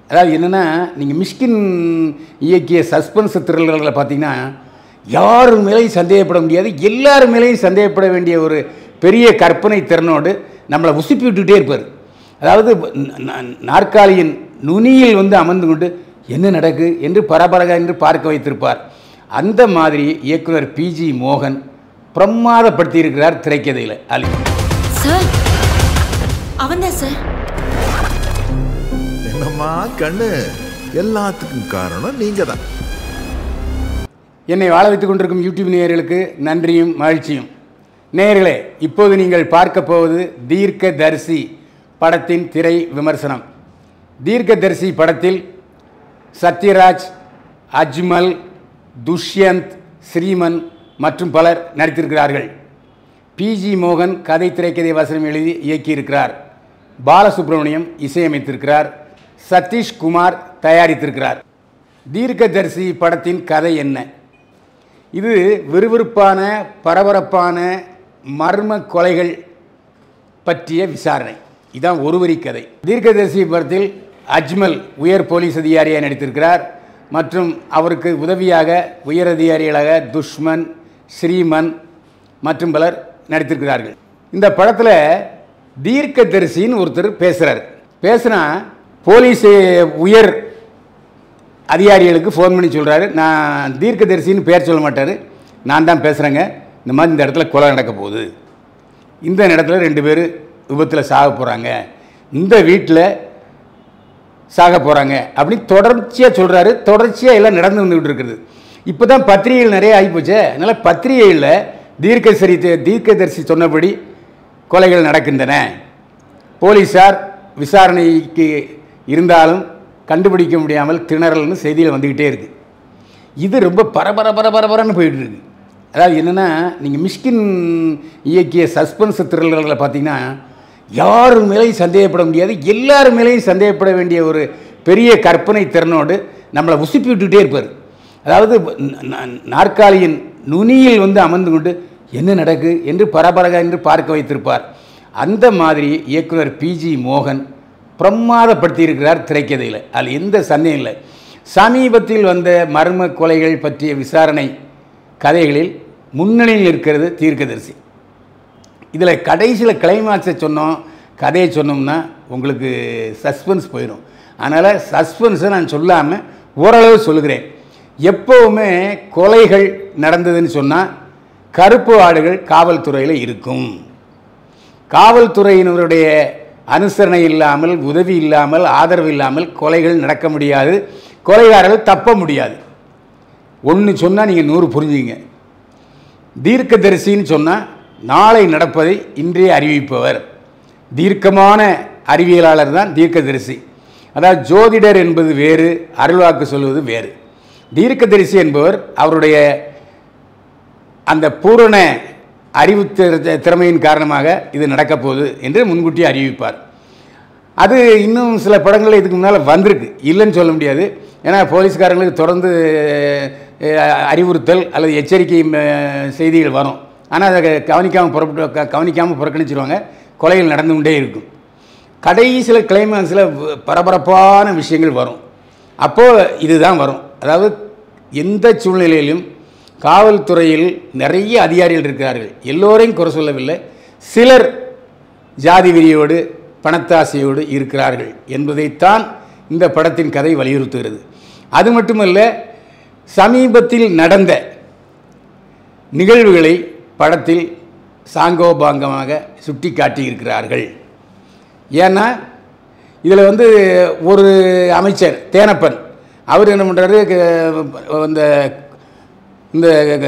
அதாவது என்னென்னா நீங்கள் மிஷ்கின் இயக்கிய சஸ்பென்ஸ் த்ரில்லர்களில் பார்த்தீங்கன்னா யார் மேலேயும் சந்தேகப்பட முடியாது எல்லார் மேலேயும் சந்தேகப்பட வேண்டிய ஒரு பெரிய கற்பனை திறனோடு நம்மளை உசுப்பி விட்டுட்டே இருப்பார் அதாவது ந- ந- நாற்காலியின் நுனியில் வந்து அமர்ந்து கொண்டு என்ன நடக்கு என்று பரபரக என்று பார்க்க வைத்திருப்பார் அந்த மாதிரி இயக்குனர் பிஜி மோகன் பிரமாதப்படுத்தியிருக்கிறார் திரைக்கதையில் அலி சார் அவன்தான் சார் என்னம்மா கண்ணு எல்லாத்துக்கும் காரணம் நீங்க தான் என்னை வாழ வைத்துக் கொண்டிருக்கும் யூடியூப் நேயர்களுக்கு நன்றியும் மகிழ்ச்சியும் நேயர்களே இப்போது நீங்கள் பார்க்க போவது தீர்க்கதரிசி படத்தின் திரை விமர்சனம் தீர்க்கதரிசி படத்தில் சத்யராஜ் அஜ்மல் துஷ்யந்த் ஸ்ரீமன் மற்றும் பலர் நடித்திருக்கிறார்கள் பிஜி மோகன் கதை திரைக்கதை வசனம் எழுதி இயக்கியிருக்கிறார் பாலசுப்ரமணியம் இசையமைத்திருக்கிறார் சதீஷ் குமார் தயாரித்திருக்கிறார் தீர்க்கதரிசி படத்தின் கதை என்ன இது விறுவிறுப்பான பரபரப்பான மர்ம கொலைகள் பற்றிய விசாரணை இதான் ஒரு வரி கதை தீர்க்கதரிசி படத்தில் அஜ்மல் உயர் போலீஸ் அதிகாரியாக நடித்திருக்கிறார் மற்றும் அவருக்கு உதவியாக உயர் அதிகாரிகளாக துஷ்மன் ஸ்ரீமன் மற்றும் பலர் நடித்திருக்கிறார்கள் இந்த படத்தில் தீர்க்கதரிசின்னு ஒருத்தர் பேசுகிறார் பேசுனா போலீஸ் உயர் அதிகாரிகளுக்கு ஃபோன் பண்ணி சொல்கிறாரு நான் தீர்க்கதரிசின்னு பேர் சொல்ல மாட்டார் நான் தான் பேசுகிறேங்க இந்த மாதிரி இந்த இடத்துல கொலை நடக்க போகுது இந்த இடத்துல ரெண்டு பேர் விபத்தில் சாக போகிறாங்க இந்த வீட்டில் சாக போகிறாங்க அப்படின்னு தொடர்ச்சியாக சொல்கிறாரு தொடர்ச்சியாக எல்லாம் நடந்து வந்துக்கிட்டு இருக்குது இப்போ தான் பத்திரிகைகள் நிறைய ஆகிப்போச்சே அதனால் பத்திரிகைகளில் தீர்க்கசரி தீர்க்கதரிசி சொன்னபடி கொலைகள் நடக்கின்றன போலீஸார் விசாரணைக்கு இருந்தாலும் கண்டுபிடிக்க முடியாமல் திணறல்னு செய்தியில் வந்துக்கிட்டே இருக்குது இது ரொம்ப பரபர பரபரன்னு போயிட்டு இருக்கு அதாவது என்னென்னா நீங்கள் மிஷ்கின் இயக்கிய சஸ்பென்ஸ் த்ரில்லர்களில் பார்த்தீங்கன்னா யார் மேலேயும் சந்தேகப்பட முடியாது எல்லார் மேலேயும் சந்தேகப்பட வேண்டிய ஒரு பெரிய கற்பனை திறனோடு நம்மளை உசுப்பி விட்டுட்டே இருப்பார் அதாவது ந- ந- நாற்காலியின் நுனியில் வந்து அமர்ந்து கொண்டு என்ன நடக்கு என்று பரபரக என்று பார்க்க வைத்திருப்பார் அந்த மாதிரி இயக்குனர் பிஜி மோகன் பிரமாதப்படுத்தியிருக்கிறார் திரைக்கதையில் அதில் எந்த சந்தேகம் இல்லை சமீபத்தில் வந்த மர்ம கொலைகள் பற்றிய விசாரணை கதைகளில் முன்னணியில் இருக்கிறது தீர்க்கதரிசி இதில் கடைசியில் கிளைமாக்ஸை சொன்னோம் கதையை சொன்னோம்னா உங்களுக்கு சஸ்பென்ஸ் போயிடும் அதனால் சஸ்பென்ஸை நான் சொல்லாமல் ஓரளவு சொல்லுகிறேன் எப்போவுமே கொலைகள் நடந்ததுன்னு சொன்னால் கருப்பு ஆடுகள் காவல்துறையில் இருக்கும் காவல்துறையினருடைய அனுசரணை இல்லாமல் உதவி இல்லாமல் ஆதரவு இல்லாமல் கொலைகள் நடக்க முடியாது கொலைகாரர்கள் தப்ப முடியாது ஒன்று சொன்னால் நீங்கள் நூறு புரிஞ்சுங்க தீர்க்கதரிசின்னு சொன்னால் நாளை நடப்பதை இன்றே அறிவிப்பவர் தீர்க்கமான அறிவியலாளர் தான் தீர்க்கதரிசி அதாவது ஜோதிடர் என்பது வேறு அருள்வாக்கு சொல்வது வேறு தீர்க்கதரிசி என்பவர் அவருடைய அந்த பூரண அறிவு திற- திறமையின் காரணமாக இது நடக்கப் போகுது என்று முன்கூட்டி அறிவிப்பார் அது இன்னும் சில படங்கள் இதுக்கு முன்னால் வந்திருக்கு இல்லைன்னு சொல்ல முடியாது ஏன்னா போலீஸ்காரங்களுக்கு தொடர்ந்து அஹ், அறிவுறுத்தல் அல்லது எச்சரிக்கை அஹ், செய்திகள் வரும் ஆனால் அதை கவனிக்காமல் புறப்பட்டு க- கவனிக்காமல் புறக்கணிச்சிருவாங்க கொலைகள் நடந்து கொண்டே இருக்கும் கடைசியில் கிளைமாக்ஸில் பரபரப்பான விஷயங்கள் வரும் அப்போது இதுதான் வரும் அதாவது எந்த சூழ்நிலையிலும் காவல்துறையில் நிறைய அதிகாரிகள் இருக்கிறார்கள் எல்லோரையும் குறை சொல்லவில்லை சிலர் ஜாதி வெறியோடு பணத்தாசையோடு இருக்கிறார்கள் என்பதைத்தான் இந்த படத்தின் கதை வலியுறுத்துகிறது அது மட்டுமல்ல சமீபத்தில் நடந்த நிகழ்வுகளை படத்தில் சாங்கோபாங்கமாக சுட்டி காட்டியிருக்கிறார்கள் ஏன்னா இதில் வந்து ஒரு அமைச்சர் தேனப்பன் அவர் என்ன பண்ணுறாரு இந்த இந்த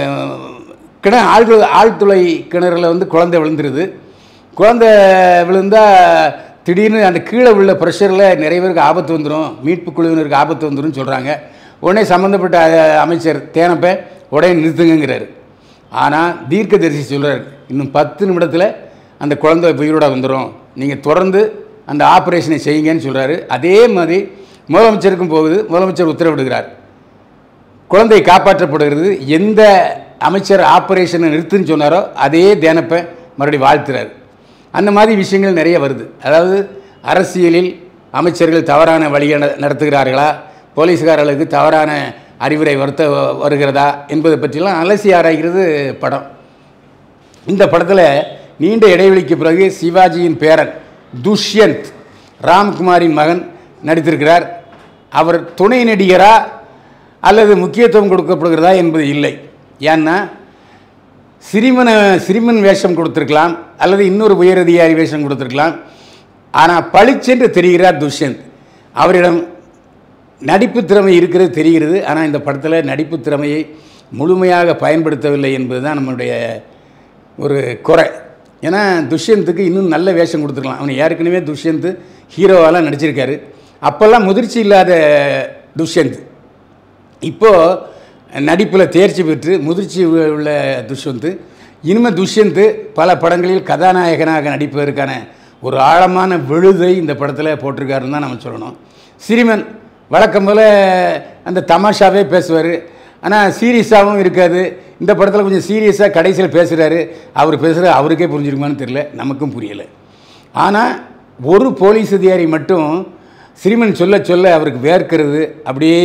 கிண ஆழ்து ஆழ்துளை கிணறுல வந்து குழந்தை விழுந்துருது குழந்தை விழுந்தா திடீர்னு அந்த கீழே உள்ள ப்ரெஷரில் நிறைய பேருக்கு ஆபத்து வந்துடும் மீட்பு குழுவினருக்கு ஆபத்து வந்துடும் சொல்கிறாங்க உடனே சம்மந்தப்பட்ட அஹ், அமைச்சர் தேனப்பை உடனே நிறுத்துங்கிறாரு ஆனால் தீர்க்கதரிசி சொல்கிறார் இன்னும் பத்து நிமிடத்தில் அந்த குழந்தை உயிரோட வந்துடும் நீங்கள் தொடர்ந்து அந்த ஆப்ரேஷனை செய்யுங்கன்னு சொல்கிறாரு அதே மாதிரி முதலமைச்சருக்கும் போகுது முதலமைச்சர் உத்தரவிடுகிறார் குழந்தை காப்பாற்றப்படுகிறது எந்த அமைச்சர் ஆப்ரேஷனை நிறுத்துன்னு சொன்னாரோ அதே தியானப்பை மறுபடியும் வாழ்த்துறார் அந்த மாதிரி விஷயங்கள் நிறைய வருது அதாவது அரசியலில் அமைச்சர்கள் தவறான வழியை நட- நடத்துகிறார்களா போலீஸ்காரர்களுக்கு தவறான அறிவுரை வருத்த வருகிறதா என்பதை பற்றிலாம் அலசி ஆராய்கிறது படம் இந்த படத்தில் நீண்ட இடைவெளிக்கு பிறகு சிவாஜியின் பேரன் துஷ்யந்த் ராம்குமாரின் மகன் நடித்திருக்கிறார் அவர் துணை நடிகரா அல்லது முக்கியத்துவம் கொடுக்கப்படுகிறதா என்பது இல்லை ஏன்னா சிறுமன சிறுமன் வேஷம் கொடுத்துருக்கலாம் அல்லது இன்னொரு உயரதிகாரி வேஷம் கொடுத்துருக்கலாம் ஆனால் பளிச்சென்று தெரிகிறார் துஷ்யந்த் அவரிடம் நடிப்பு திறமை இருக்கிறது தெரிகிறது ஆனால் இந்த படத்தில் நடிப்பு திறமையை முழுமையாக பயன்படுத்தவில்லை என்பது தான் நம்மளுடைய ஒரு குறை ஏன்னா துஷ்யந்துக்கு இன்னும் நல்ல வேஷம் கொடுத்துருக்கலாம் அவன் ஏற்கனவே துஷ்யந்த் ஹீரோவாலாம் நடிச்சிருக்காரு அப்போல்லாம் முதிர்ச்சி இல்லாத துஷ்யந்த் இப்போது நடிப்பில் தேர்ச்சி பெற்று முதிர்ச்சி உ- உள்ள துஷ்யந்த் இனிமேல் துஷ்யந்த் பல படங்களில் கதாநாயகனாக நடிப்பதற்கான ஒரு ஆழமான விழுதை இந்த படத்தில் போட்டிருக்காருன்னு தான் நம்ம சொல்லணும் சிறுவன் வழக்கம் போல் அந்த தமாஷாவே பேசுவார் ஆனால் சீரியஸாகவும் இருக்காது இந்த படத்தில் கொஞ்சம் சீரியஸாக கடைசியில் பேசுகிறாரு அவர் பேசுகிறது அவருக்கே புரிஞ்சிருக்குமான்னு தெரியல நமக்கும் புரியலை ஆனால் ஒரு போலீஸ் அதிகாரி மட்டும் சிறுமன் சொல்ல சொல்ல அவருக்கு வேர்க்கிறது அப்படியே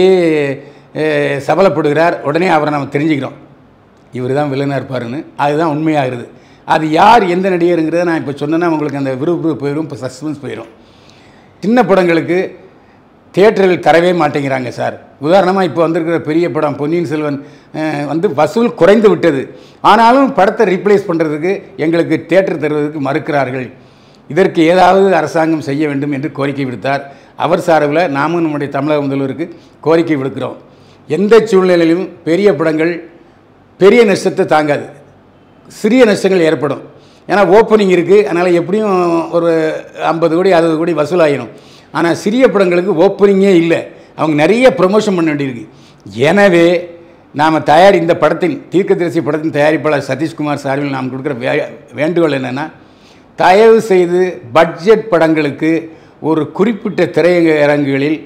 அஹ், சபலப்படுகிறார் உடனே அவரை நம்ம தெரிஞ்சுக்கிறோம் இவர் தான் வில்லனாக இருப்பாருன்னு அதுதான் உண்மையாகிறது அது யார் எந்த நடிகருங்கிறத நான் இப்போ சொன்னேன்னா உங்களுக்கு அந்த விறுவிறுப்பு போயிடும் இப்போ சஸ்பென்ஸ் போயிடும் சின்ன படங்களுக்கு தியேட்டரில் தரவே மாட்டேங்கிறாங்க சார் உதாரணமாக இப்போ வந்திருக்கிற பெரிய படம் பொன்னியின் செல்வன் அஹ், வந்து வசூல் குறைந்து விட்டது ஆனாலும் படத்தை ரீப்ளேஸ் பண்ணுறதுக்கு எங்களுக்கு தியேட்டர் தருவதற்கு மறுக்கிறார்கள் இதற்கு ஏதாவது அரசாங்கம் செய்ய வேண்டும் என்று கோரிக்கை விடுத்தார் அவர் சார்பில் நாமும் நம்முடைய தமிழக முதல்வருக்கு கோரிக்கை விடுக்கிறோம் எந்த சூழ்நிலையிலும் பெரிய படங்கள் பெரிய நஷ்டத்தை தாங்காது சிறிய நஷ்டங்கள் ஏற்படும் ஏன்னா ஓப்பனிங் இருக்குது அதனால் எப்படியும் ஒரு ஐம்பது கோடி அறுபது கோடி வசூலாகிடும் ஆனால் சிறிய படங்களுக்கு ஓப்பனிங்கே இல்லை அவங்க நிறைய ப்ரொமோஷன் பண்ண வேண்டியிருக்கு எனவே நாம் தயார் இந்த படத்தின் தீர்க்கதரிசி படத்தின் தயாரிப்பாளர் சதீஷ்குமார் சார்பில் நாம் கொடுக்குற வே வேண்டுகோள் என்னென்னா தயவு செய்து பட்ஜெட் படங்களுக்கு ஒரு குறிப்பிட்ட திரையரங்குகளில்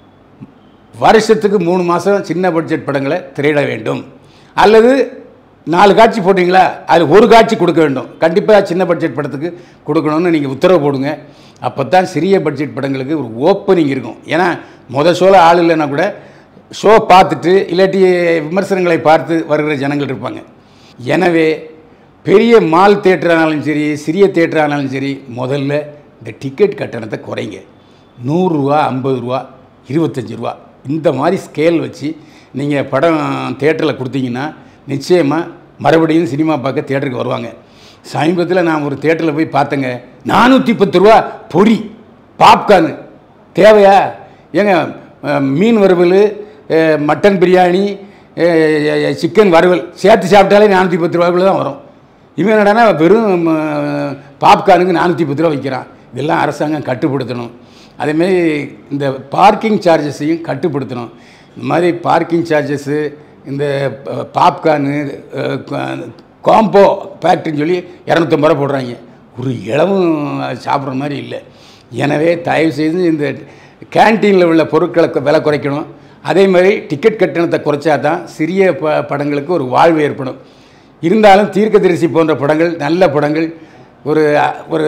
வருஷத்துக்கு மூணு மாதம் சின்ன பட்ஜெட் படங்களை திரையிட வேண்டும் அல்லது நாலு காட்சி போட்டிங்களா அதில் ஒரு காட்சி கொடுக்க வேண்டும் கண்டிப்பாக சின்ன பட்ஜெட் படத்துக்கு கொடுக்கணும்னு நீங்கள் உத்தரவு போடுங்க அப்போ தான் சிறிய பட்ஜெட் படங்களுக்கு ஒரு ஓப்பனிங் இருக்கும் ஏன்னா மொதல் ஷோவில் ஆள் இல்லைன்னா கூட ஷோ பார்த்துட்டு இல்லாட்டி விமர்சனங்களை பார்த்து வருகிற ஜனங்கள் இருப்பாங்க எனவே பெரிய மால் தேட்டர் ஆனாலும் சரி சிறிய தேட்டர் ஆனாலும் சரி முதல்ல இந்த டிக்கெட் கட்டணத்தை குறைங்க நூறுரூவா ஐம்பது ரூபா இருபத்தஞ்சி ரூபா இந்த மாதிரி ஸ்கேல் வச்சு நீங்கள் படம் தேட்டரில் கொடுத்தீங்கன்னா நிச்சயமாக மறுபடியும் சினிமா பார்க்க தேட்டருக்கு வருவாங்க சமீபத்தில் நான் ஒரு தேட்டரில் போய் பார்த்தேங்க நானூற்றி பத்து ரூபா பொரி பாப்கார்னு தேவையா ஏங்க அஹ், மீன் வறுவல் அஹ், மட்டன் பிரியாணி அஹ், சிக்கன் வறுவல் சேர்த்து சாப்பிட்டாலே நானூற்றி பத்து ரூபாய்க்குள்ள தான் வரும் இவன் என்னடான்னா வெறும் அஹ், பாப்கார்னுக்கு நானூற்றி பத்து ரூபா விற்கிறான் இதெல்லாம் அரசாங்கம் கட்டுப்படுத்தணும் அதேமாரி இந்த பார்க்கிங் சார்ஜஸையும் கட்டுப்படுத்தணும் இந்த மாதிரி பார்க்கிங் சார்ஜஸ்ஸு இந்த ப- பாப்கார்னு அஹ், கா- காம்போ பேக்ட்ரின்னு சொல்லி இரநூத்தம்பது ரூபா போடுறாங்க ஒரு இளவும் சாப்பிட்ற மாதிரி இல்லை எனவே தயவு செய்து இந்த கேன்டீனில் உள்ள பொருட்களை கு- விலை குறைக்கணும் அதே மாதிரி டிக்கெட் கட்டணத்தை குறைச்சா தான் சிறிய ப படங்களுக்கு ஒரு வாழ்வு ஏற்படும் இருந்தாலும் தீர்க்கதரிசி போன்ற படங்கள் நல்ல படங்கள் ஒரு ஒரு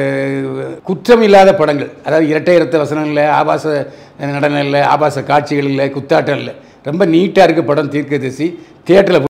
குற்றம் இல்லாத படங்கள் அதாவது இரட்டை இரத்த வசனம் இல்லை ஆபாச நடனம் இல்லை ஆபாச காட்சிகள் இல்லை குத்தாட்டம் இல்லை ரொம்ப நீட்டாக இருக்க படம் தீர்க்கதரிசி தியேட்டரில்